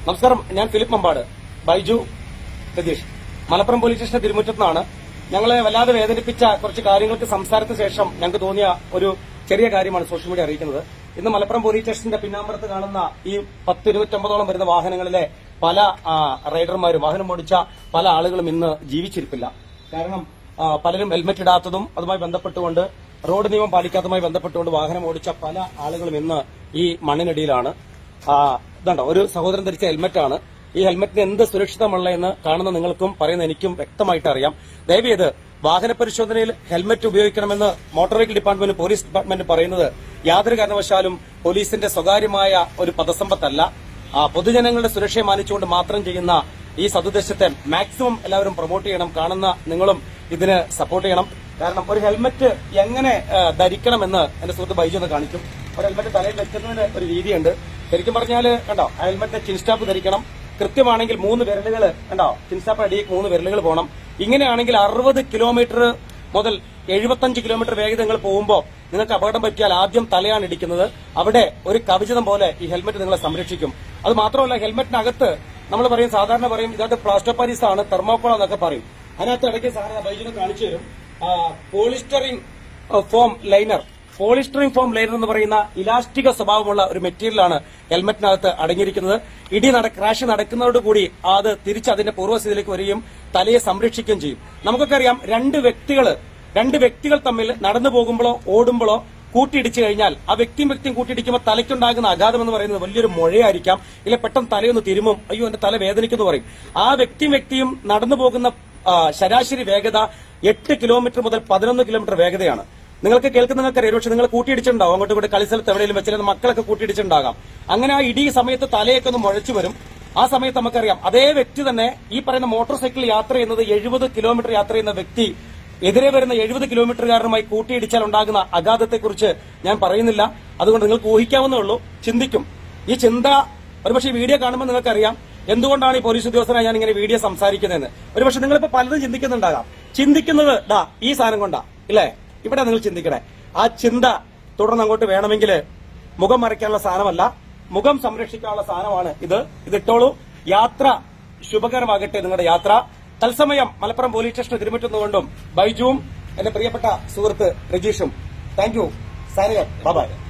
നമസ്കാരം ഞാൻ Philip Mambad Baiju Ratheesh Malappuram police സ്റ്റേഷന്റെ തിരുമുറ്റത്തുനിന്നാണ് ഞങ്ങളെ വല്ലാതെ വേദനിപ്പിച്ച കുറച്ച് കാര്യങ്ങൾക്ക് സംസാരത്തിന് ശേഷം ഞങ്ങൾക്ക് തോന്നിയ ഒരു ചെറിയ കാര്യമാണ് സോഷ്യൽ മീഡിയ അറിയിക്കുന്നത് ഇന്ന് മലപ്പുറം പോലീസ് സ്റ്റേഷന്റെ പിന്നാമ്പുറത്ത് കാണുന്ന ഈ പത്ത് ഇരുപറ്റൊമ്പതോളം വരുന്ന വാഹനങ്ങളിലെ പല ആ, റൈഡർമാരും വാഹനം ഓടിച്ച പല ആളുകളും ഇന്ന് ജീവിച്ചിരിപ്പില്ല കാരണം ആ, പലരും ഹെൽമെറ്റ് ഇടാത്തതും അതുമായി ബന്ധപ്പെട്ടുകൊണ്ട് റോഡ് നിയമം പാലിക്കാത്തതുമായി ബന്ധപ്പെട്ടുകൊണ്ട് വാഹനം ഓടിച്ച പല ആളുകളും ഇന്ന് ഈ മണ്ണിനടിയിലാണ് ആ, ഇതുണ്ടോ ഒരു സഹോദരൻ ധരിച്ച ഹെൽമെറ്റ് ആണ് ഈ ഹെൽമെറ്റിന് എന്ത് സുരക്ഷിതമുള്ള എന്ന് കാണുന്ന നിങ്ങൾക്കും പറയുന്ന എനിക്കും വ്യക്തമായിട്ട് അറിയാം ദയവേത് വാഹന പരിശോധനയിൽ ഹെൽമെറ്റ് ഉപയോഗിക്കണമെന്ന് motor vehicle department police department പറയുന്നത് യാതൊരു കാരണവശാലും പോലീസിന്റെ സ്വകാര്യമായ ഒരു പദസമ്പത്തല്ല ആ, പൊതുജനങ്ങളുടെ സുരക്ഷയെ മാനിച്ചുകൊണ്ട് മാത്രം ചെയ്യുന്ന ഈ സതുദ്ദേശത്തെ മാക്സിമം എല്ലാവരും പ്രൊമോട്ട് ചെയ്യണം കാണുന്ന നിങ്ങളും ഇതിന് സപ്പോർട്ട് ചെയ്യണം കാരണം ഒരു ഹെൽമെറ്റ് എങ്ങനെ ആ, ധരിക്കണമെന്ന് എന്റെ സുഹൃത്ത് ബൈജു ഒന്ന് കാണിക്കും ഒരു ഹെൽമെറ്റ് തലയിൽ വെക്കുന്നതിന് ഒരു രീതിയുണ്ട് ശരിക്കും പറഞ്ഞാല് കണ്ടോ ആ ഹെൽമെറ്റ് ചിൻസ്റ്റാപ്പ് ധരിക്കണം കൃത്യമാണെങ്കിൽ മൂന്ന് വിരലുകൾ കണ്ടോ ചിൻസ്റ്റാപ്പ് അടിയിൽ മൂന്ന് വിരലുകൾ പോകണം ഇങ്ങനെയാണെങ്കിൽ അറുപത് കിലോമീറ്റർ മുതൽ എഴുപത്തഞ്ച് കിലോമീറ്റർ വേഗത നിങ്ങൾ പോകുമ്പോൾ നിങ്ങൾക്ക് അപകടം പറ്റിയാൽ ആദ്യം തലയാണ് ഇടിക്കുന്നത് അവിടെ ഒരു കവചിതം പോലെ ഈ ഹെൽമെറ്റ് നിങ്ങളെ സംരക്ഷിക്കും അത് മാത്രമല്ല ഹെൽമെറ്റിനകത്ത് നമ്മൾ പറയും സാധാരണ പറയും ഇതകത്ത് പ്ലാസ്റ്റോപാരീസ് ആണ് തെർമോക്കോൾ എന്നൊക്കെ പറയും അതിനകത്ത് ഇടയ്ക്ക് സാറിന് ബൈജിനെ കാണിച്ചു തരും polystyrene foam liner polystyrene foam liner എന്ന് പറയുന്ന ഇലാസ്റ്റിക സ്വഭാവമുള്ള ഒരു മെറ്റീരിയലാണ് ഹെൽമെറ്റിനകത്ത് അടങ്ങിയിരിക്കുന്നത് ഇടി നട ക്രാഷ് നടക്കുന്നതോടുകൂടി അത് തിരിച്ച് അതിന്റെ പൂർവ്വസ്ഥിതിയിലേക്ക് വരികയും തലയെ സംരക്ഷിക്കുകയും ചെയ്യും നമുക്കൊക്കെ അറിയാം രണ്ട് വ്യക്തികൾ രണ്ട് വ്യക്തികൾ തമ്മിൽ നടന്നു പോകുമ്പോഴോ ഓടുമ്പോഴോ കൂട്ടിയിടിച്ചു കഴിഞ്ഞാൽ ആ വ്യക്തിയും വ്യക്തിയും കൂട്ടിയിടിക്കുമ്പോൾ തലയ്ക്കുണ്ടാകുന്ന ആഘാതം എന്ന് പറയുന്നത് വലിയൊരു മുഴയായിരിക്കാം ഇല്ല പെട്ടെന്ന് തലയൊന്ന് തിരുമും അയ്യോ എന്റെ തല വേദനിക്കുന്നു പറയും ആ വ്യക്തിയും വ്യക്തിയും നടന്നു പോകുന്ന ആ, ശരാശരി വേഗത എട്ട് കിലോമീറ്റർ മുതൽ പതിനൊന്ന് കിലോമീറ്റർ വേഗതയാണ് നിങ്ങൾക്ക് കേൾക്കുന്നവർക്ക് അറിയാം പക്ഷെ നിങ്ങൾ കൂട്ടിയിടിച്ചിട്ടുണ്ടാവും അങ്ങോട്ട് ഇവിടെ കളിസ്ഥലത്ത് എവിടെയെങ്കിലും വെച്ചാൽ മക്കളൊക്കെ കൂട്ടിയിടിച്ചിട്ടുണ്ടാകാം അങ്ങനെ ആ ഇടി സമയത്ത് തലയൊക്കെ ഒന്ന് മുഴച്ചു വരും ആ സമയത്ത് നമുക്കറിയാം അതേ വ്യക്തി തന്നെ ഈ പറയുന്ന മോട്ടോർ സൈക്കിൾ യാത്ര ചെയ്യുന്നത് എഴുപത് കിലോമീറ്റർ യാത്ര ചെയ്യുന്ന വ്യക്തി എതിരെ വരുന്ന എഴുപത് കിലോമീറ്ററുകാരനുമായി കൂട്ടിയിടിച്ചാൽ ഉണ്ടാകുന്ന അഗാധത്തെക്കുറിച്ച് ഞാൻ പറയുന്നില്ല അതുകൊണ്ട് നിങ്ങൾക്ക് ഊഹിക്കാവുന്നേ ഉള്ളൂ ചിന്തിക്കും ഈ ചിന്ത ഒരുപക്ഷെ ഈ വീഡിയോ കാണുമ്പോൾ നിങ്ങൾക്കറിയാം എന്തുകൊണ്ടാണ് ഈ പോലീസ് ഉദ്യോഗസ്ഥനായി ഞാൻ ഇങ്ങനെ വീഡിയോ സംസാരിക്കുന്നതെന്ന് ഒരുപക്ഷെ നിങ്ങളിപ്പോ പലതും ചിന്തിക്കുന്നുണ്ടാകാം ചിന്തിക്കുന്നത് ദാ ഈ സാധനം കൊണ്ടാ ഇല്ലേ ഇവിടെ നിങ്ങൾ ചിന്തിക്കണേ ആ ചിന്ത തുടർന്ന് അങ്ങോട്ട് വേണമെങ്കിൽ മുഖം മറയ്ക്കാനുള്ള സാധനമല്ല മുഖം സംരക്ഷിക്കാനുള്ള സാധനമാണ് ഇത് ഇതിട്ടോളൂ യാത്ര ശുഭകരമാകട്ടെ നിങ്ങളുടെ യാത്ര തത്സമയം മലപ്പുറം പോലീസ് സ്റ്റേഷൻ തിരുമുറ്റുന്നുകൊണ്ടും ബൈജുവും എന്റെ പ്രിയപ്പെട്ട സുഹൃത്ത് രജീഷും താങ്ക് യു സാനിക ബൈ